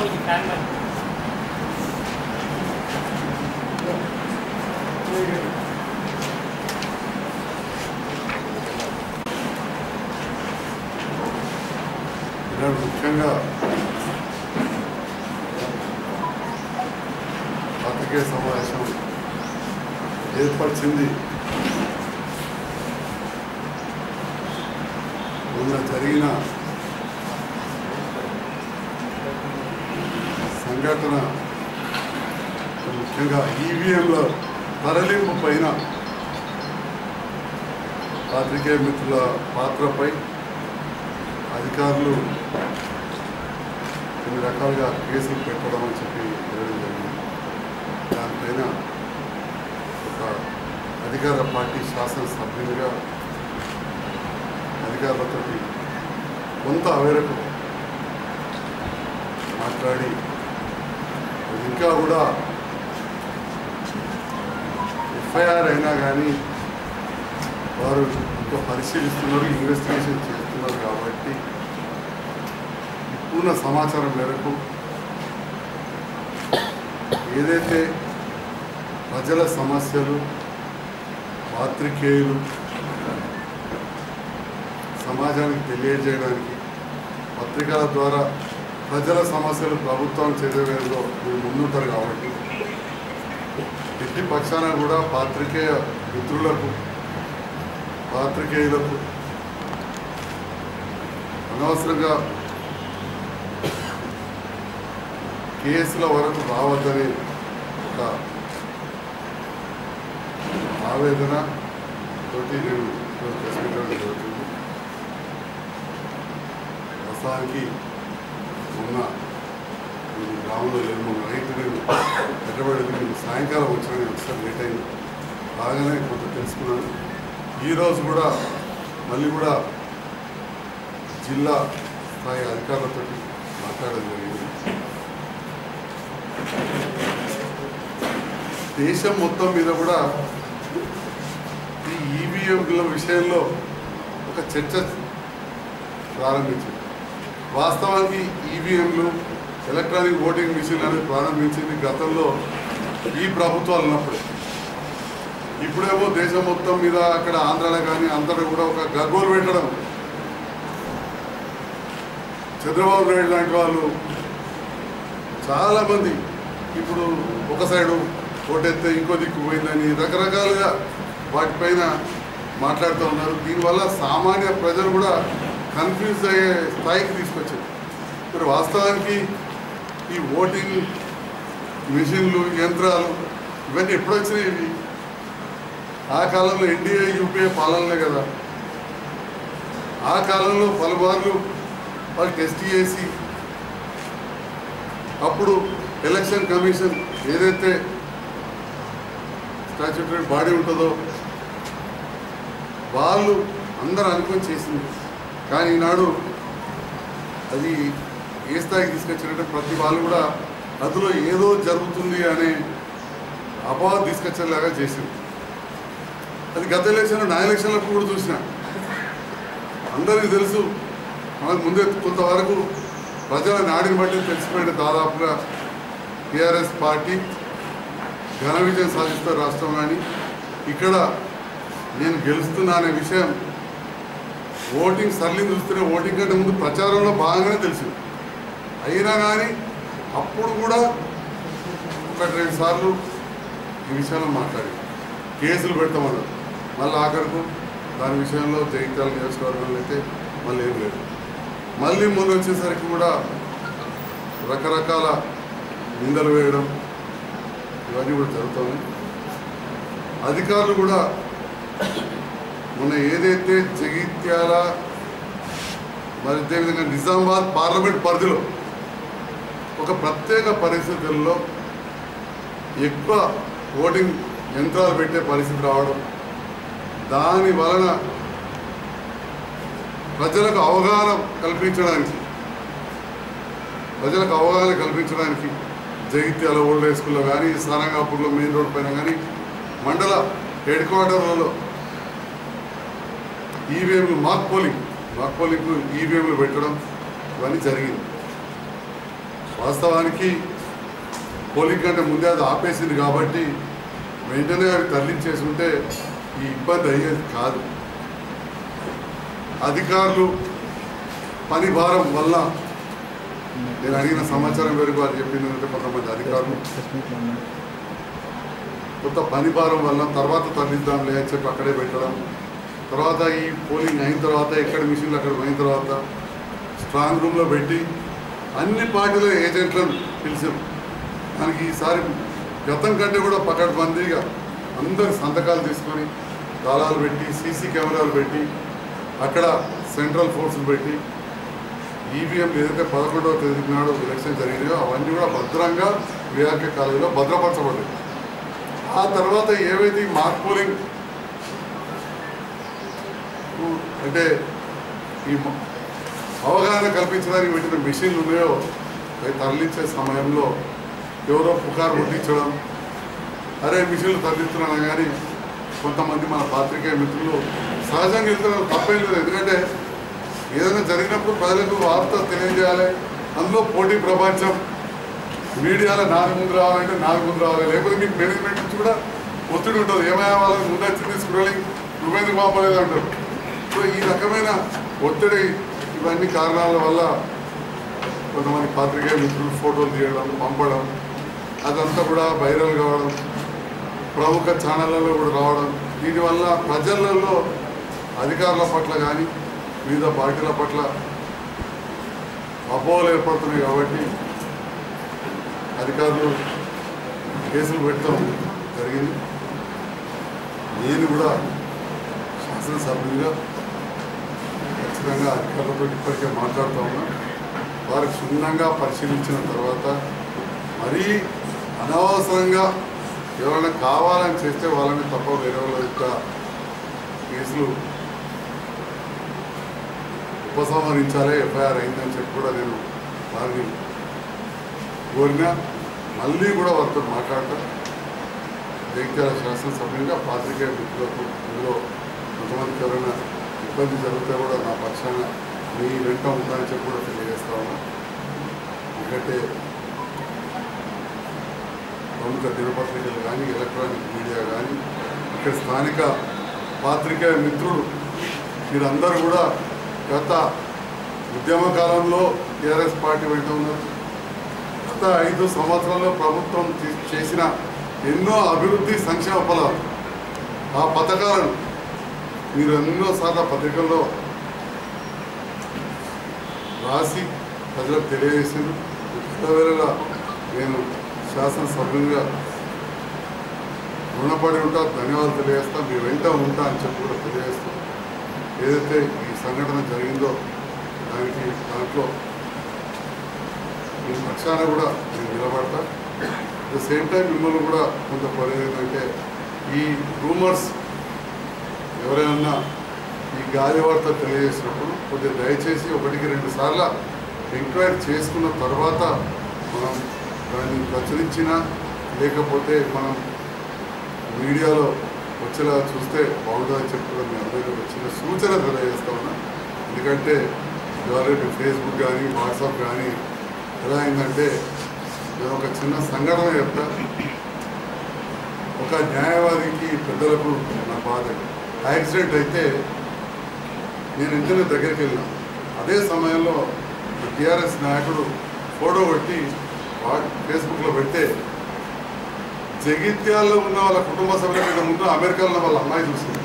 వాళ్ళకి fan man ఈనాడు ముఖ్యంగా పత్రికే సమావేశం ఏర్పరిచింది మొన్న జరిగిన సంఘటన ముఖ్యంగా ఈవీఎంల తరలింపు పైన పాత్రికేయ మిత్రుల పాత్రపై అధికారులు కొన్ని రకాలుగా కేసులు పెట్టడం అని చెప్పి తెలియడం జరిగింది దానిపైన ఒక అధికార పార్టీ శాసనసభ్యునిగా అధికారులతో కొంత అవేరకు మాట్లాడి అది ఇంకా కూడా ఎఫ్ఐఆర్ అయినా కానీ వారు ఇంకా పరిశీలిస్తున్నారు ఇన్వెస్టిగేషన్ చేస్తున్నారు కాబట్టి ఇప్పుడున్న సమాచారం మేరకు ఏదైతే ప్రజల సమస్యలు పాత్రికేయులు సమాజానికి తెలియజేయడానికి పత్రికల ద్వారా ప్రజల సమస్యలు ప్రభుత్వం చేసేవేదో మీరు ముందుంటారు కాబట్టి ఎట్టి పక్షాన కూడా పాత్రికేయ మిత్రులకు పాత్రికేయులకు అనవసరంగా కేసుల వరకు రావద్దని ఒక ఆవేదన తోటి నేను ఈరోజు ప్రెస్ మీట్ ఇవ్వడం జరుగుతుంది వాస్తవానికి మొన్న ఈ గ్రామంలో లేదు మొన్న నైట్ నేను ఎక్కబడి నేను సాయంకాలం వచ్చాను నేను ఒకసారి లేట్ అయింది బాగానే కొంత తెలుసుకున్నాను ఈరోజు కూడా మళ్ళీ కూడా జిల్లా స్థాయి అధికారులతో మాట్లాడడం జరిగింది దేశం మొత్తం మీద కూడా ఈ ఈవీఎంల విషయంలో ఒక చర్చ ప్రారంభించింది వాస్తవానికి ఈవీఎంలు ఎలక్ట్రానిక్ ఓటింగ్ మిషన్ అనేది ప్రారంభించింది గతంలో ఈ ప్రభుత్వాలు ఉన్నప్పుడు ఇప్పుడేమో దేశం మొత్తం మీద అక్కడ ఆంధ్రాలో కానీ అంతటా కూడా ఒక గగ్గోలు పెట్టడం చంద్రబాబు నాయుడు లాంటి వాళ్ళు చాలామంది ఇప్పుడు ఒక సైడు ఓటెత్తే ఇంకో దిక్కు పోయిందని రకరకాలుగా వాటిపైన మాట్లాడుతూ ఉన్నారు దీనివల్ల సామాన్య ప్రజలు కూడా కన్ఫ్యూజ్ అయ్యే స్థాయికి తీసుకొచ్చారు మరి వాస్తవానికి ఈ ఓటింగ్ మిషన్లు యంత్రాలు ఇవన్నీ ఎప్పుడు వచ్చినాయి ఇవి ఆ కాలంలో ఎన్డీఏ యూపీఏ పాలనలే కదా ఆ కాలంలో పలుమార్లు వాళ్ళు టెస్ట్ చేసి అప్పుడు ఎలక్షన్ కమిషన్ ఏదైతే స్టాచ్యూటరీ బాడీ ఉంటుందో వాళ్ళు అందరూ అనుకొని చేసింది కానీ ఈనాడు అది ఏ స్థాయికి తీసుకొచ్చారంటే ప్రతి వాళ్ళు కూడా అందులో ఏదో జరుగుతుంది అనే అపోహ తీసుకొచ్చేలాగా చేసింది అది గత ఎలక్షన్ నా ఎలక్షన్లప్పుడు కూడా చూసిన అందరికీ తెలుసు మనకు ముందే కొంతవరకు ప్రజల నాడిని బట్టి తెలిసిపోయిన దాదాపుగా టీఆర్ఎస్ పార్టీ ఘన విజయం సాధిస్తారు రాష్ట్రంలోని ఇక్కడ నేను గెలుస్తున్నా అనే విషయం ఓటింగ్ సర్లింగ్ చూస్తేనే ఓటింగ్ కంటే ముందు ప్రచారంలో భాగంగానే తెలిసింది అయినా కానీ అప్పుడు కూడా ఒకటి రెండు సార్లు ఈ విషయంలో మాట్లాడి కేసులు పెడతామన్నారు మళ్ళీ ఆఖరకు దాని విషయంలో జగిత్యాల నియోజకవర్గంలో అయితే మళ్ళీ ఏం లేదు మళ్ళీ మొన్న వచ్చేసరికి కూడా రకరకాల నిందలు వేయడం ఇవన్నీ కూడా జరుగుతున్నాయి అధికారులు కూడా మొన్న ఏదైతే జగిత్యాల మరి అదేవిధంగా నిజామాబాద్ పార్లమెంట్ పరిధిలో ఒక ప్రత్యేక పరిస్థితుల్లో ఎక్కువ ఓటింగ్ యంత్రాలు పెట్టే పరిస్థితి రావడం దాని వలన ప్రజలకు అవగాహన కల్పించడానికి ప్రజలకు అవగాహన కల్పించడానికి జగిత్యాల ఓల్డ్ హై స్కూల్లో కానీ సారంగాపూర్లో మెయిన్ రోడ్ పైన కానీ మండల హెడ్ క్వార్టర్లలో ఈవీఎంలు మాక్ పోలింగ్ మాక్ పోలింగ్ ఈవీఎంలు పెట్టడం ఇవన్నీ జరిగింది వాస్తవానికి పోలింగ్ కంటే ముందే అది ఆపేసింది కాబట్టి వెంటనే అవి తరలించేసి ఉంటే ఈ ఇబ్బంది అయ్యేది కాదు అధికారులు పని భారం వల్ల నేను అడిగిన సమాచారం మేరకు వారు చెప్పింది ఏంటంటే కొంతమంది అధికారులు కొంత పని భారం వల్ల తర్వాత తరలిద్దాంలే అని చెప్పి అక్కడే పెట్టడం తర్వాత ఈ పోలింగ్ అయిన తర్వాత ఎక్కడ మిషన్లు అక్కడ పోయిన తర్వాత స్ట్రాంగ్ రూమ్లో పెట్టి అన్ని పార్టీల ఏజెంట్లను పిలిచాం దానికి ఈసారి గతం కంటే కూడా పకడ్బందీగా అందరి సంతకాలు తీసుకొని తాళాలు పెట్టి సీసీ కెమెరాలు పెట్టి అక్కడ సెంట్రల్ ఫోర్సులు పెట్టి ఈవీఎం ఏదైతే పదకొండవ తేదీ నాడు ఎలక్షన్ జరిగినాయో అవన్నీ కూడా భద్రంగా విఆర్కే కాలేజీలో భద్రపరచబడ్డాయి ఆ తర్వాత ఏవైతే ఈ మాక్ పోలింగ్ కు- అంటే ఈ మ- అవగాహన కల్పించడానికి పెట్టిన మిషన్లు ఉన్నాయో అవి తరలించే సమయంలో ఎవరో పుకారు పుట్టించడం అరే మిషన్లు తరలిస్తున్నాను కానీ కొంతమంది మన పాత్రికేయ మిత్రులు సహజంగా వెళ్తున్నారు తప్పేం లేదు ఎందుకంటే ఏదైనా జరిగినప్పుడు ప్రజలకు వార్త తెలియజేయాలి అందులో పోటీ ప్రపంచం మీడియాలో నాలుగు ముందు రావాలంటే నాలుగు ముందు రావాలి లేకపోతే మీకు మేనేజ్మెంట్ నుంచి కూడా ఒత్తిడి ఉంటుంది ఏమైనా వాళ్ళకి ముందు వచ్చింది స్క్రోలింగ్ నువ్వెందుకు పంపలేదు అంటారు సో ఈ రకమైన ఒత్తిడి ఇవన్నీ కారణాల వల్ల కొంతమంది పాత్రికేయ మిత్రులు ఫోటోలు తీయడం పంపడం అదంతా కూడా వైరల్ కావడం ప్రముఖ ఛానళ్ళలో కూడా రావడం దీనివల్ల ప్రజలలో అధికారుల పట్ల కానీ వివిధ పార్టీల పట్ల అపోహలు ఏర్పడుతున్నాయి కాబట్టి అధికారులు కేసులు పెట్టడం జరిగింది నేను కూడా శాసనసభ్యులుగా ఖచ్చితంగా అధికారులతో ఇప్పటికే మాట్లాడుతూ ఉన్నా వారికి క్షుణ్ణంగా పరిశీలించిన తర్వాత మరీ అనవసరంగా ఎవరైనా కావాలని చేస్తే వాళ్ళని తప్ప వేరే వాళ్ళ యొక్క కేసులు ఉపసంహరించాలి ఎఫ్ఐఆర్ అయిందని చెప్పి కూడా నేను వారిని కోరినా మళ్ళీ కూడా వారితో మాట్లాడటం జగిత్యాల శాసనసభ్యులుగా పాత్రికేయ మిత్రులకు ఇందులో కొంతమందికి ఎవరైనా ఇబ్బంది జరిగితే కూడా నా పక్షాన మీ వెంట ఉందని చెప్పి కూడా తెలియజేస్తా ఉన్నా ఎందుకంటే ప్రముఖ దినపత్రికలు కానీ ఎలక్ట్రానిక్ మీడియా కానీ ఇక్కడ స్థానిక పాత్రికేయ మిత్రులు మీరందరూ కూడా గత ఉద్యమ కాలంలో టీఆర్ఎస్ పార్టీ వెంట ఉన్నారు గత ఐదు సంవత్సరాల్లో ప్రభుత్వం చే- చేసిన ఎన్నో అభివృద్ధి సంక్షేమ ఫలాలు ఆ పథకాలను మీరు ఎన్నోసార్లు ఆ పత్రికల్లో రాసి ప్రజలకు తెలియజేసారు వేళ నేను శాసనసభ్యునిగా రుణపడి ఉంటా ధన్యవాదాలు తెలియజేస్తా మీ వెంట ఉంటా అని చెప్పి కూడా తెలియజేస్తాం ఏదైతే ఈ సంఘటన జరిగిందో దానికి దాంట్లో మీ పక్షాన కూడా నేను నిలబడతా అట్ ద సేమ్ టైం మిమ్మల్ని కూడా కొంత కోరేది ఏంటంటే ఈ రూమర్స్ ఎవరైనా ఈ గాలి వార్త తెలియజేసినప్పుడు కొద్దిగా దయచేసి ఒకటికి రెండు సార్లు ఎంక్వైరీ చేసుకున్న తర్వాత మనం దాన్ని ప్రచురించినా లేకపోతే మనం మీడియాలో వచ్చేలా చూస్తే బాగుంటుందని చెప్పి కూడా మీ అందరికీ ఒక చిన్న సూచన తెలియజేస్తా ఉన్నా ఎందుకంటే ఇవాళ రేపు ఫేస్బుక్ కానీ వాట్సాప్ కానీ ఎలా అయిందంటే నేను ఒక చిన్న సంఘటన చెప్తా ఒక న్యాయవాదికి పెద్దలకు నా బాధ యాక్సిడెంట్ అయితే నేను ఇంటనే దగ్గరికి వెళ్ళినా అదే సమయంలో టీఆర్ఎస్ నాయకుడు ఫోటో కొట్టి వా- ఫేస్బుక్లో పెడితే జగిత్యాల్లో ఉన్న వాళ్ళ కుటుంబ సభ్యుల కంటే ముందు అమెరికాలో ఉన్న వాళ్ళ అమ్మాయి చూసింది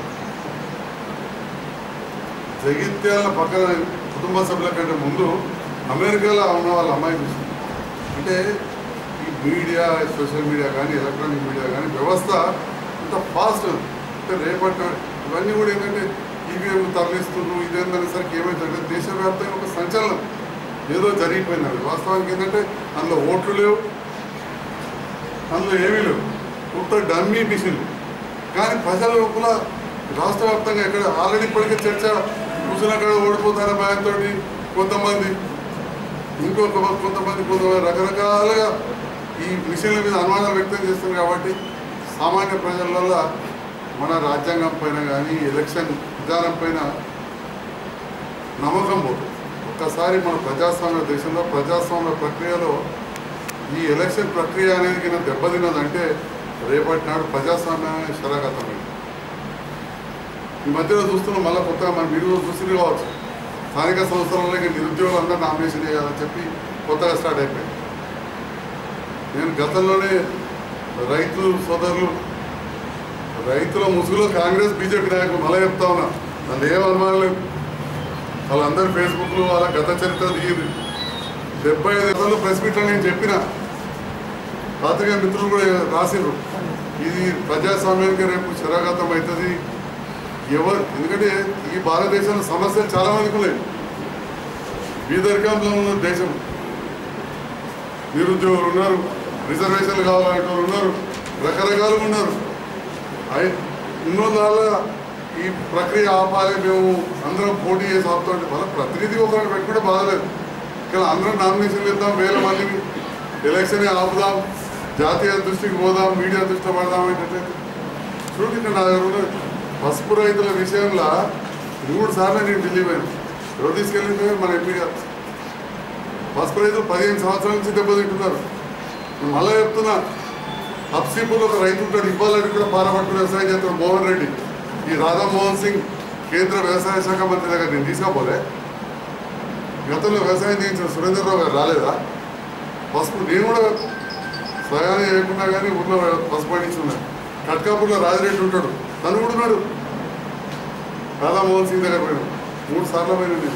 జగిత్యాల పక్కన కుటుంబ సభ్యుల కంటే ముందు అమెరికాలో ఉన్న వాళ్ళ అమ్మాయి చూసింది అంటే ఈ మీడియా సోషల్ మీడియా కానీ ఎలక్ట్రానిక్ మీడియా కానీ వ్యవస్థ ఇంత ఫాస్ట్ అంటే రేపటి ఇవన్నీ కూడా ఏంటంటే ఈవీఎం తరలిస్తున్నారు ఇదేందనేసరికి ఏమైందంటే దేశవ్యాప్తంగా ఒక సంచలనం ఏదో జరిగిపోయింది అది వాస్తవానికి ఏంటంటే అందులో ఓట్లు లేవు అందులో ఏమీ లేవు ఉత్త డమ్మీ మిషన్లు కానీ ప్రజల లోపల రాష్ట్ర వ్యాప్తంగా ఎక్కడ ఆల్రెడీ ఇప్పటికే చర్చ కూర్చున్న కాడ ఓడిపోతారనే భయంతో కొంతమంది ఇంకొక కొంతమంది కొంతమంది రకరకాలుగా ఈ మిషన్ల మీద అనుమానాలు వ్యక్తం చేస్తారు కాబట్టి సామాన్య ప్రజల మన రాజ్యాంగం పైన కానీ ఎలక్షన్ విధానం పైన నమ్మకం పోతుంది ఒక్కసారి మన ప్రజాస్వామ్య దేశంలో ప్రజాస్వామ్య ప్రక్రియలో ఈ ఎలక్షన్ ప్రక్రియ అనేది కింద దెబ్బతిన్నదంటే రేపటి నాడు ప్రజాస్వామ్యమే శరగతమైంది ఈ మధ్యలో చూస్తున్నాం మళ్ళీ కొత్తగా మన మీరు చూసింది కావచ్చు స్థానిక సంస్థలలో ఇక నిరుద్యోగులు అందరూ నామినేషన్ చేయాలని చెప్పి కొత్తగా స్టార్ట్ అయిపోయింది నేను గతంలోనే రైతు సోదరులు రైతుల ముసుగులో కాంగ్రెస్ బీజేపీ నాయకులు మళ్ళీ చెప్తా ఉన్నా వాళ్ళు ఏం అనుమానం లేదు వాళ్ళందరూ ఫేస్బుక్లో వాళ్ళ గత చరిత్ర దిగింది డెబ్బై ఐదు రోజులు ప్రెస్ మీట్లో నేను చెప్పిన పాత్రికేయ మిత్రులు కూడా రాసిండ్రు ఇది ప్రజాస్వామ్యానికి రేపు శరాఘాతం అవుతుంది ఎవరు ఎందుకంటే ఈ భారతదేశంలో సమస్యలు చాలా మందికి ఉన్నాయి బీదరికంలో ఉన్న దేశం నిరుద్యోగులు ఉన్నారు రిజర్వేషన్లు కావాలంటే వాళ్ళు ఉన్నారు రకరకాలుగా ఉన్నారు అయి- ఉన్నోళ్ళ ఈ ప్రక్రియ ఆపాలి మేము అందరం పోటీ చేసి ఆపుతుంటే వాళ్ళ ప్రతినిధి ఒకరిని పెట్టుకుంటే బాధలేదు ఇక్కడ అందరం నామినేషన్లు ఇద్దాం వేల మందిని ఎలక్షన్ ఆపుదాం జాతీయ దృష్టికి పోదాం మీడియా దృష్టి పడదాం అంటే చూడండి ఇక్కడ నా దగ్గర ఉన్నది. పసుపు రైతుల విషయంలో మూడు సార్లు నేను ఢిల్లీ పోయాను ఎవరు తీసుకెళ్ళింది మన ఎంపీ గారు పసుపు రైతులు పదిహేను సంవత్సరాల నుంచి దెబ్బతింటున్నారు నేను మళ్ళీ చెప్తున్నా హబ్సీపూర్లో ఒక రైతు ఉంటాడు ఇవ్వాలని కూడా పారపట్టుకుని వ్యవసాయం చేస్తాడు మోహన్ రెడ్డి ఈ రాధా మోహన్ సింగ్ కేంద్ర వ్యవసాయ శాఖ మంత్రి దగ్గర నేను తీసుకోపోలే గతంలో వ్యవసాయం చేయించిన సురేంద్రరావు గారు రాలేదా పసుపు నేను కూడా స్వయాన్ని చేయకుండా కానీ ఊళ్ళో పసుపు పండించున్నాను కట్కాపూర్లో రాజిరెడ్డి ఉంటాడు తను కూడా ఉన్నాడు రాధామోహన్ సింగ్ దగ్గర పోయినాం మూడు సార్లు పోయినా నేను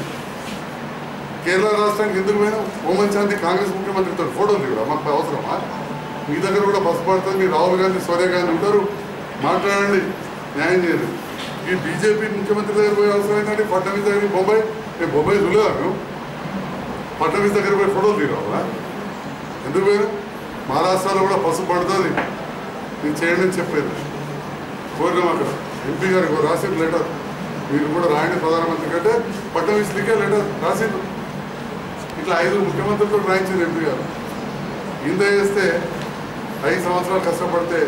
కేరళ రాష్ట్రానికి ఎందుకు పోయినా హోమన్ శాంతి కాంగ్రెస్ ముఖ్యమంత్రితో ఫోటోలు దిగురా మాకు అవసరమా మీ దగ్గర కూడా పసుపు పడుతుంది మీ రాహుల్ గాంధీ సోనియా గాంధీ ఉంటారు మాట్లాడండి న్యాయం చేయండి ఈ బీజేపీ ముఖ్యమంత్రి దగ్గర పోయే అవసరం ఏంటంటే ఫడ్నవీస్ దగ్గర బొంబాయి నేను బొంబాయి చూడలేదా మేము ఫడ్నవీస్ దగ్గర పోయి ఫోటోలు దిగరావాలా ఎందుకు పోయినా మహారాష్ట్రలో కూడా పసుపు పడుతుంది నేను చేయండి అని చెప్పేది కోరినాం అక్కడ ఎంపీ గారికి ఒక రాసిన లెటర్ మీరు కూడా రాయండి ప్రధానమంత్రి కంటే ఫడ్నవీస్ లిఖే లెటర్ రాసిండు ఇట్లా ఐదు ముఖ్యమంత్రులతో రాయించింది ఎంపీ గారు ఇంత చేస్తే ఐదు సంవత్సరాలు కష్టపడితే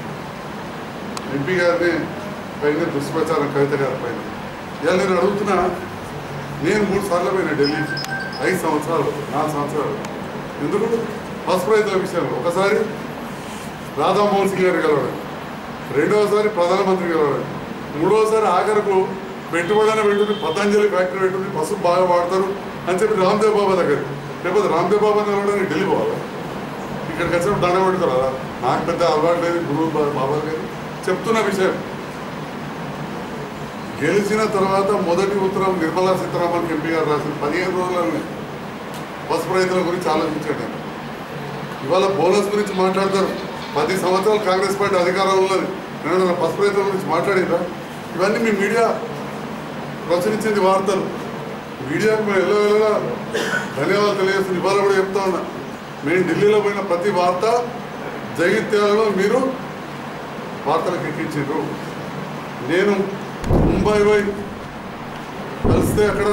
ఎంపీ గారిని పైన దుష్ప్రచారం కవిత గారి పైన ఇవాళ నేను అడుగుతున్నా నేను మూడు సార్లు పోయినా ఢిల్లీకి ఐదు సంవత్సరాలు నాలుగు సంవత్సరాలు ఎందుకు పసుపు రైతుల విషయంలో ఒకసారి రాధామోహన్ సింగ్ గారు కలవడం రెండవసారి ప్రధానమంత్రి కలవడం మూడవసారి ఆఖరకు పెట్టుబడి పెట్టుకుని పతంజలి ఫ్యాక్టరీ పెట్టుకుని పసుపు బాగా వాడతారు అని చెప్పి రామ్దేవ్ బాబా దగ్గర లేకపోతే రామ్దేవ్ బాబా కలవడానికి ఢిల్లీ పోవాలి ఇక్కడికి వచ్చినప్పుడు దండ పెట్టుకోరా నాకు పెద్ద అలవాటు లేదు గురువు బా- బాబా గారు చెప్తున్న విషయం గెలిచిన తర్వాత మొదటి ఉత్తరం నిర్మలా సీతారామన్ ఎంపీ గారు రాసిన పదిహేను రోజులనే పసుపు రైతుల గురించి ఆలోచించాడు నేను ఇవాళ బోనస్ గురించి మాట్లాడతారు పది సంవత్సరాలు కాంగ్రెస్ పార్టీ అధికారంలో ఉన్నది నేను పసుపు రైతుల గురించి మాట్లాడిందా ఇవన్నీ మీ మీడియా ప్రచురించింది వార్తలు మీడియాకు మేము ఎలా వెళ్ళగా ధన్యవాదాలు తెలియజేస్తుంది ఇవాళ కూడా చెప్తా ఉన్నా మేము ఢిల్లీలో పోయిన ప్రతి వార్త జగిత్యాలలో మీరు వార్తలకు ఎక్కించారు నేను ముంబై పోయి కలిస్తే అక్కడ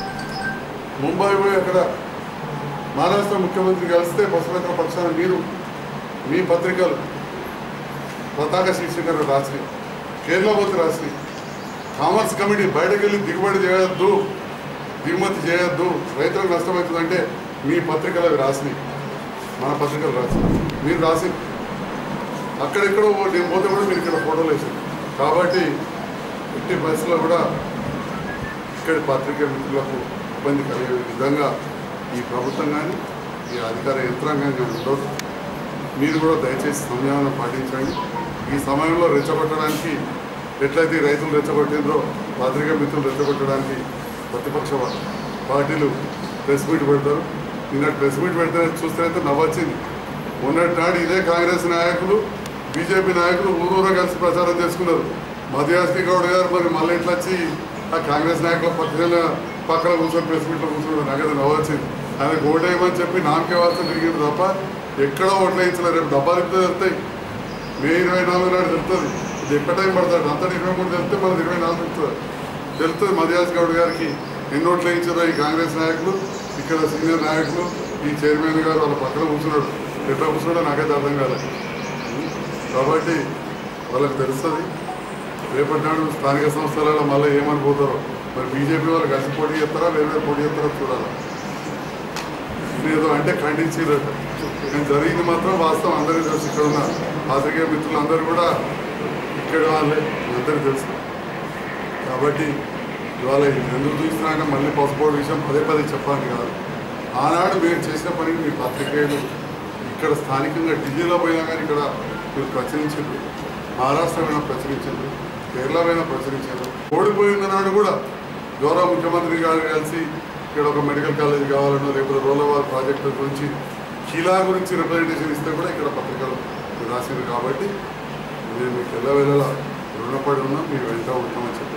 ముంబై పోయి అక్కడ మహారాష్ట్ర ముఖ్యమంత్రి కలిస్తే పశురైతుల పక్షాన మీరు మీ పత్రికలు పతాక శీర్షికలు రాసి కేరళ పోతే రాసి కామర్స్ కమిటీ బయటకు వెళ్ళి దిగుబడి చేయొద్దు దిగుమతి చేయొద్దు రైతులకు నష్టమవుతుందంటే మీ పత్రికలకు రాసినాయి మన పత్రికలు రాసి మీరు రాసి అక్కడెక్కడో నేను పోతే కూడా మీరు ఇక్కడ ఫోటోలు వేసారు కాబట్టి ఎట్టి పరిస్థితుల్లో కూడా ఇక్కడి పత్రికా మిత్రులకు ఇబ్బంది కలిగే విధంగా ఈ ప్రభుత్వం కానీ ఈ అధికార యంత్రాంగం కానీ ఉండదు మీరు కూడా దయచేసి సంయమనం పాటించండి ఈ సమయంలో రెచ్చగొట్టడానికి ఎట్లయితే ఈ రైతులు రెచ్చగొట్టిందో పత్రికా మిత్రులు రెచ్చగొట్టడానికి ప్రతిపక్ష వా- పార్టీలు ప్రెస్ మీట్ పెడతారు నిన్నటి ప్రెస్ మీట్ పెడితే చూస్తే నవ్వొచ్చింది మొన్నటి నాడు ఇదే కాంగ్రెస్ నాయకులు బీజేపీ నాయకులు ఊరూరా కలిసి ప్రచారం చేసుకున్నారు మధ్యాస్తి గౌడ్ గారు మరి మళ్ళీ ఇట్లా వచ్చి ఆ కాంగ్రెస్ నాయకుల పక్కన పక్కన కూర్చొని ప్రెస్ మీట్లో కూర్చున్నాడు నాకైతే నవ్వొచ్చింది ఆయన ఓటేయమని చెప్పి నామకే వార్త తిరిగింది తప్ప ఎక్కడో ఓట్లు వేయించలేదు రేపు డబ్బాలు ఇప్పుడే వెళ్తాయి మే ఇరవై నాలుగు నాడు తెలుస్తుంది ఇది ఎక్కడ టైం పడుతుంది అంతా ఇరవై మూడు తెలిస్తే మనది ఇరవై నాలుగు తెలుస్తుంది తెలుస్తుంది మధ్యాస్ గౌడ్ గారికి ఎన్ని ఓట్లు వేయించారో ఈ కాంగ్రెస్ నాయకులు ఇక్కడ సీనియర్ నాయకులు ఈ చైర్మన్ గారు వాళ్ళ పక్కన కూర్చున్నాడు ఎట్లా కూర్చున్నాడో నాకైతే అర్థం కాలేదు కాబట్టి వాళ్ళకి తెలుస్తుంది రేపటి నాడు స్థానిక సంస్థలలో మళ్ళీ ఏమనిపోతారో మరి బీజేపీ వాళ్ళు కలిసి పోటీ చేస్తారా వేరే పోటీ చేస్తారా చూడాలి ఏదో అంటే ఖండించారట కానీ జరిగింది మాత్రం వాస్తవం అందరికీ తెలుసు ఇక్కడ ఉన్న పాత్రికేయ మిత్రులు అందరూ కూడా ఇక్కడ వాళ్ళే అందరికీ తెలుసు కాబట్టి ఇవాళ ఇది ఎందుకు చూస్తున్నారంటే మళ్ళీ పసుపోడు విషయం పదే పదే చెప్పాలని కాదు ఆనాడు మీరు చేసిన పనికి మీ పత్రికేయులు ఇక్కడ స్థానికంగా ఢిల్లీలో పోయినా కానీ ఇక్కడ మీరు ప్రచురించారు మహారాష్ట్ర పైన ప్రచురించారు కేరళ పైన ప్రచురించారు ఓడిపోయిన నాడు కూడా గౌరవ ముఖ్యమంత్రి గారు కలిసి ఇక్కడ ఒక మెడికల్ కాలేజ్ కావాలనో లేకపోతే రోలవార్ ప్రాజెక్టు గురించి కీలా గురించి రిప్రజెంటేషన్ ఇస్తే కూడా ఇక్కడ పత్రికలు రాసింది కాబట్టి నేను మీకు ఎల్లవేళలా రుణపడి ఉన్నా మీ వెంట ఉంటామని చెప్పి